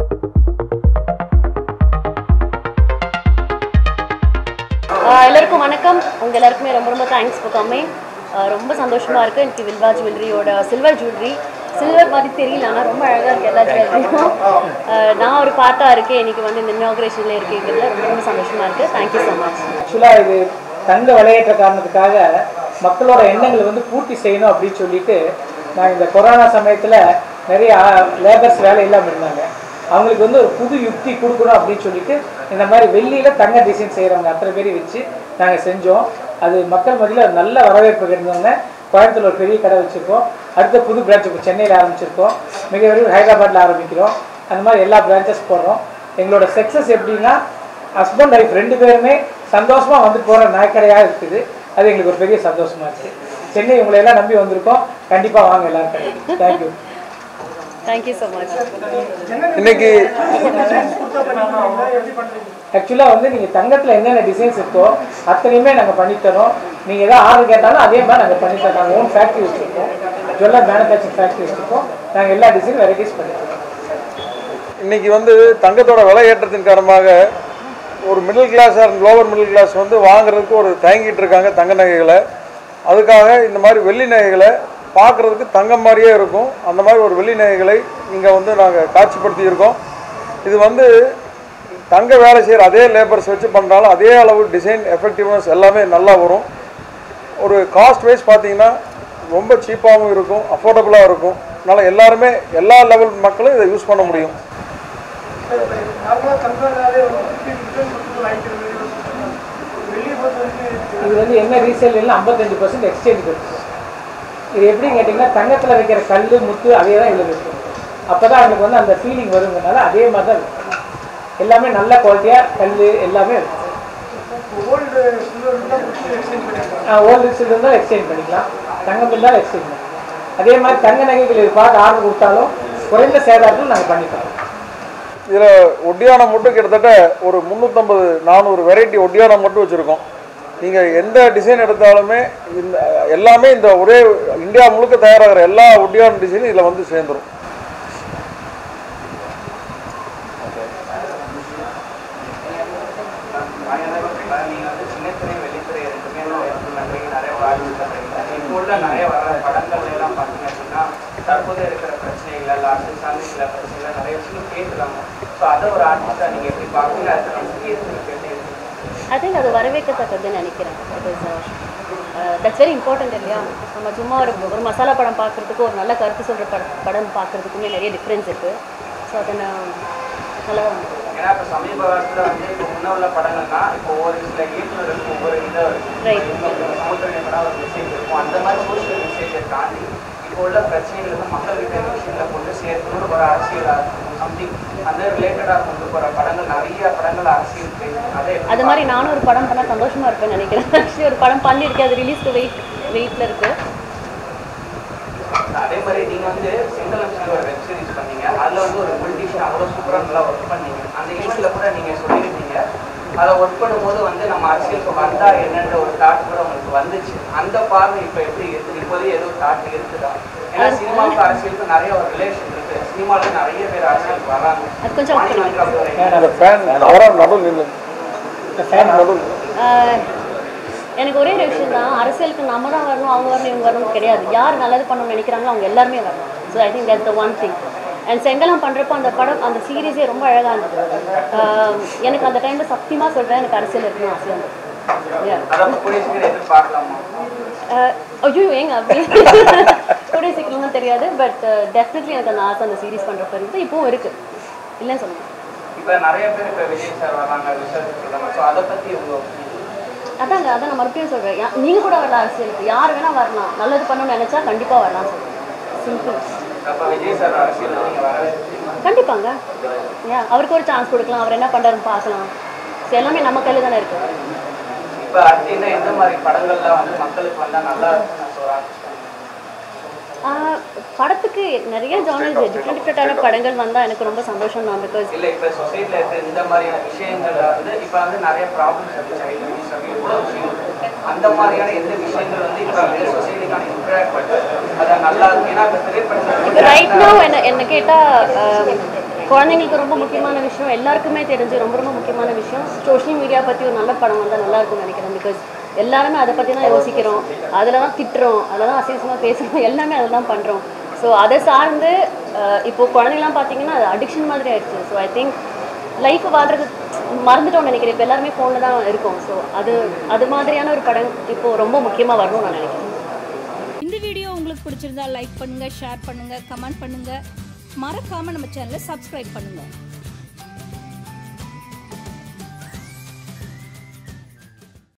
ஆஹ் எல்லாருக்கும் வணக்கம் உங்க எல்லாருக்குமே ரொம்ப ரொம்ப தேங்க்ஸ் ஃபார் கம்மிங் ரொம்ப சந்தோஷமா இருக்கு எனக்கு வில்வா ஜுவல்லரியோட சில்வர் ஜுவல்லரி சில்வர் மாதிரி தெரியல ஆனால் ரொம்ப அழகா இருக்கு எல்லா ஜுவல்லரியும் நான் ஒரு பார்ட்டா இருக்கேன் இன்னைக்கு வந்து இந்த இனாகிரேஷன்ல இருக்கீங்கிறதுல ரொம்ப ரொம்ப சந்தோஷமா இருக்கு தேங்க்யூ ஸோ மச் ஆக்சுவலாக இது தங்க விளையேற்ற காரணத்துக்காக மக்களோட எண்ணங்களை வந்து பூர்த்தி செய்யணும் அப்படின்னு சொல்லிட்டு நான் இந்த கொரோனா சமயத்தில் நிறைய லேபர்ஸ் வேலை இல்லாமல் இருந்தாங்க அவங்களுக்கு வந்து ஒரு புது யுக்தி கொடுக்கணும் அப்படின்னு சொல்லிட்டு இந்த மாதிரி வெள்ளியில் தங்க டிசைன் செய்கிறவங்க அத்தனை பேரையும் வச்சு நாங்கள் செஞ்சோம் அது மக்கள் மத்தியில் நல்ல வரவேற்பு கிடைந்தோன்னே கோயம்புத்தூர் ஒரு பெரிய கடை வச்சுருக்கோம் அடுத்த புது பிரான்ச் இப்போ சென்னையில் ஆரம்பிச்சிருக்கோம் மிக விரைவில் ஹைதராபாத்தில் ஆரம்பிக்கிறோம் அந்த மாதிரி எல்லா பிரான்ச்சஸ் போடுறோம் எங்களோட சக்ஸஸ் எப்படின்னா ஹஸ்பண்ட் ஒய்ஃப் ரெண்டு பேருமே சந்தோஷமா வந்து போற நாய்க்கடையாக இருக்குது அது எங்களுக்கு ஒரு பெரிய சந்தோஷமா இருக்கு சென்னை உங்களை எல்லாம் நம்பி வந்திருக்கோம் கண்டிப்பா வாங்க எல்லாரும் கடைக்கு தேங்க்யூ தேங்க்யூ ஸோ மச் இன்னைக்கு ஆக்சுவலாக வந்து நீங்கள் தங்கத்தில் என்னென்ன டிசைன்ஸ் இருக்கோ அத்தனையுமே நாங்கள் பண்ணித்தரோம் நீங்கள் எதாவது ஆர்டர் கேட்டாலும் அதே மாதிரி நாங்கள் பண்ணித்தரோம் நாங்கள் ஓன் ஃபேக்ட்ரி வச்சுருக்கோம் ஜுவல்லர் மேனுஃபேக்சரிங் ஃபேக்ட்ரி வச்சுருக்கோம் நாங்கள் எல்லா டிசைன் வெரைட்டிஸ் பண்ணித்தரோம் இன்னைக்கு வந்து தங்கத்தோட விலை ஏற்றத்தின் காரணமாக ஒரு middle class and lower middle class வந்து வாங்குறதுக்கு ஒரு தயங்கிட்டு இருக்காங்க தங்க நகைகளை அதுக்காக இந்த மாதிரி வெள்ளி நகைகளை பார்க்குறதுக்கு தங்கம் மாதிரியே இருக்கும் அந்த மாதிரி ஒரு வெள்ளி நகைகளை இங்கே வந்து நாங்கள் காட்சிப்படுத்தி இருக்கோம் இது வந்து தங்க வேலை செய்கிற அதே லேபர்ஸ் வச்சு பண்ணுறாலும் அதே அளவு டிசைன் எஃபெக்டிவ்னஸ் எல்லாமே நல்லா வரும் ஒரு காஸ்ட் வைஸ் பார்த்தீங்கன்னா ரொம்ப சீப்பாகவும் இருக்கும் அஃபோர்டபுளாக இருக்கும் அதனால் எல்லாருமே எல்லா லெவல் மக்களும் இதை யூஸ் பண்ண முடியும் இது வந்து என்ன ரீசேல் இல்லை ஐம்பத்தஞ்சு பர்சன்ட் எக்ஸ்சேஞ்ச் கொடுக்கும் இது எப்படின்னு கேட்டிங்கன்னா தங்கத்தில் வைக்கிற கல் முத்து அதே தான் இதில் இருக்கும் அப்போ தான் அவங்களுக்கு வந்து அந்த ஃபீலிங் வருங்கிறனால அதே மாதிரி தான் இருக்கும் எல்லாமே நல்ல குவாலிட்டியாக கல் எல்லாமே இருக்கும் ஓல்டு சில்வர் இருந்தால் எக்ஸ்சேஞ்ச் பண்ணிக்கலாம் தங்கம் இருந்தாலும் எக்ஸ்சேஞ்ச் பண்ணிக்கலாம் அதே மாதிரி தங்க நகைகள் இது பார்த்து ஆர்டர் கொடுத்தாலும் குறைந்த சேதாரத்தில் நாங்கள் பண்ணித்தரோம் இதில் ஒட்டியானம் மட்டும் கிட்டத்தட்ட ஒரு முந்நூற்றம்பது நானூறு வெரைட்டி ஒட்டியானம் மட்டும் வச்சுருக்கோம் நீங்கள் எந்த டிசைன் எடுத்தாலுமே இந்த எல்லாமே இந்த ஒரே இந்தியா முழுக்க தயாராகிற எல்லா ஒட்டியான டிசைனும் இதில் வந்து சேர்ந்துரும் நீங்க வந்து சின்னத்திரை வெளித்திரை ரெண்டுமே வந்து நிறைய நிறைய வாழ்ந்துட்டு இப்போ உள்ள நிறைய வர படங்கள் எல்லாம் பார்த்தீங்க அப்படின்னா தற்போது இருக்கிற பிரச்சனைகள் இல்லை அரசியல் சார்ந்த சில பிரச்சனைகள் நிறைய விஷயம் கேட்டுறாங்க ஸோ அதை ஒரு ஆர்டிஸ்டாக நீங்க எப்படி பார்க்குறீங்க அதுக்கான முக்கியத்துவம் எப்படி இருக்கு ஐ திங்க் அது வரவேற்கத்தக்கதுன்னு நினைக்கிறேன் பிகாஸ் தட்ஸ் வெரி இம்பார்ட்டன்ட் இல்லையா நம்ம சும்மா ஒரு ஒரு மசாலா படம் பார்க்குறதுக்கு ஒரு நல்ல கருத்து சொல்கிற படம் படம் பார்க்குறதுக்குமே நிறைய டிஃப்ரென்ஸ் இருக்குது ஸோ அதை நான் நல்லா ஏன்னா இப்போ சமீப காலத்தில் வந்து இப்போ முன்ன உள்ள படங்கள்னா இப்போ ஒவ்வொரு சில இயக்குநருக்கு ஒவ்வொரு இதை ரைட் சமுத்திர படம் ஒரு மெசேஜ் இருக்கும் அந்த மாதிரி சோஷியல் மெசேஜை தாண்டி இப்போ உள்ள பிரச்சனைகள் வந்து மக்கள்கிட்ட இந்த விஷயங்களை கொண்டு சேர்க்கணும்னு ஒரு அரசியலாக இருக்கும் சம்திங் அந்த ரிலேட்டடாக கொண்டு போகிற படங்கள் நிறைய படங்கள் அரசியல் பேசும் அதை எப்படி அது மாதிரி நானும் ஒரு படம் பண்ணால் சந்தோஷமா இருப்பேன்னு நினைக்கிறேன் ஆக்சுவலி ஒரு படம் பண்ணியிருக்கேன் அது ரிலீஸ்க்கு வெயிட் வெயிட்டில் இருக்குது அதே மாதிரி நீங்க வந்து சிங்களம் சொல்லி ஒரு வெப் சீரிஸ் பண்ணீங்க அதுல வந்து ஒரு பொலிட்டிஷியன் அவ்வளவு சூப்பரா நல்லா ஒர்க் பண்ணீங்க அந்த ஈவெண்ட்ல கூட நீங்க சொல்லியிருந்தீங்க அதை ஒர்க் பண்ணும்போது வந்து நம்ம அரசியலுக்கு வந்தா என்னன்ற ஒரு தாட் கூட உங்களுக்கு வந்துச்சு அந்த பார்வை இப்ப எப்படி இருக்குது இப்போதே ஏதோ தாட் இருக்குதா ஏன்னா சினிமாவுக்கு அரசியலுக்கு நிறைய ஒரு ரிலேஷன் இருக்கு சினிமால நிறைய பேர் அரசியலுக்கு வராங்க அது கொஞ்சம் வாணி வந்து அப்படி ஒரு அந்த ஃபேன் அவராக நடுவில் நின்று ஃபேன் நடுவில் ஆஹ் எனக்கு ஒரே ஒரு விஷயம் தான் அரசியலுக்கு நம்ம தான் வரணும் அவங்க வரணும் இவங்க வரணும் கிடையாது யார் நல்லது பண்ணணும்னு நினைக்கிறாங்களோ அவங்க எல்லாருமே வரணும் so I think that the one thing and செங்கலம் பண்ணுறப்போ அந்த படம் அந்த சீரீஸே ரொம்ப அழகாக இருந்தது ஆஹ் எனக்கு அந்த டைமில் சத்தியமாக சொல்கிறேன் எனக்கு அரசியல் இருக்கணும் ஆசையாக இருந்தது Yeah. அதான் கூடிய சீக்கிரம் எதிர்பார்க்கலாமா ஆஹ் ஐயோ ஏங்க அப்படி கூடிய சீக்கிரமா தெரியாது பட் டெஃபினெட்லி எனக்கு அந்த ஆசை அந்த சீரிஸ் பண்ணுறப்ப இருந்து இப்போவும் இருக்குது இல்லைன்னு சொல்லுங்கள் இப்ப நிறைய பேர் இப்ப விஜய் சார் வராங்க ரிசர்ச் சொல்றாங்க ஸோ அதை பத்தி உங்க opinion? அதாங்க அதான் நான் மறுபடியும் சொல்கிறேன் நீங்கள் கூட வரலாம் அரசியலுக்கு யார் வேணால் வரலாம் நல்லது பண்ணணும்னு நினச்சா கண்டிப்பாக வரலாம் சொல்கிறேன் சிம்பிள் அப்ப விஜய் சார் அரசியல் நீங்க வரவே கண்டிப்பாங்க ஏன் அவருக்கு ஒரு சான்ஸ் கொடுக்கலாம் அவர் என்ன பண்ணுறாருன்னு பார்க்கலாம் ஸோ எல்லாமே நம்ம கையில் தானே இருக்குது இப்ப அடுத்து என்ன எந்த மாதிரி படங்கள்லாம் வந்து மக்களுக்கு வந்தா நல்லா இருக்கும்னு நான் சொல்றேன் ஆஹ் படத்துக்கு நிறைய ஜானல்ஸ் டிஃப்ரெண்ட் டிஃப்ரெண்டான படங்கள் வந்தால் எனக்கு ரொம்ப சந்தோஷம் தான் பிகாஸ் இல்ல இப்ப சொசைட்டில இருக்க இந்த மாதிரியான விஷயங்கள்ல வந்து இப்ப வந்து நிறைய ப்ராப்ளம்ஸ் இருக்கு சைல்டு அபியூஸ் அப்படி இவ்வளவு விஷயம் இருக்கு. அந்த மாதிரியான எந்த விஷயங்கள் வந்து இப்ப வந்து சொசைட்டிக்கான இன்ட்ராக்ட் பண்ணுறது அதை நல்லா இருக்கு ஏன்னா இப்ப திரைப்படத்துல இப்போ ரைட் நோ என்ன என்ன கேட்டால் குழந்தைங்களுக்கு ரொம்ப முக்கியமான விஷயம் எல்லாருக்குமே தெரிஞ்சு ரொம்ப ரொம்ப முக்கியமான விஷயம் சோஷியல் மீடியா பற்றி ஒரு நல்ல படம் வந்தால் நல்லா இருக்கும்னு நினைக்கிறேன் பிகாஸ் எல்லாருமே அதை பற்றி தான் யோசிக்கிறோம் அதில் தான் திட்டுறோம் அதில் தான் அசிங்கமாக பேசுகிறோம் எல்லாமே அதில் தான் பண்ணுறோம் ஸோ அதை சார்ந்து அஹ், இப்போ குழந்தைங்களாம் பார்த்தீங்கன்னா அது அடிக்ஷன் மாதிரி ஆயிடுச்சு ஸோ ஐ திங்க் லைஃப் வாழ்றது மறந்துட்டோம்னு நினைக்கிறேன் இப்போ எல்லாருமே ஃபோனில் தான் இருக்கோம் ஸோ அது அது மாதிரியான ஒரு படம் இப்போ ரொம்ப முக்கியமாக வரணும்னு நான் நினைக்கிறேன் இந்த வீடியோ உங்களுக்கு பிடிச்சிருந்தா லைக் பண்ணுங்க ஷேர் பண்ணுங்க கமெண்ட் பண்ணுங்க மறக்காம நம்ம சேனலை சப்ஸ்கிரைப் பண்ணுங்க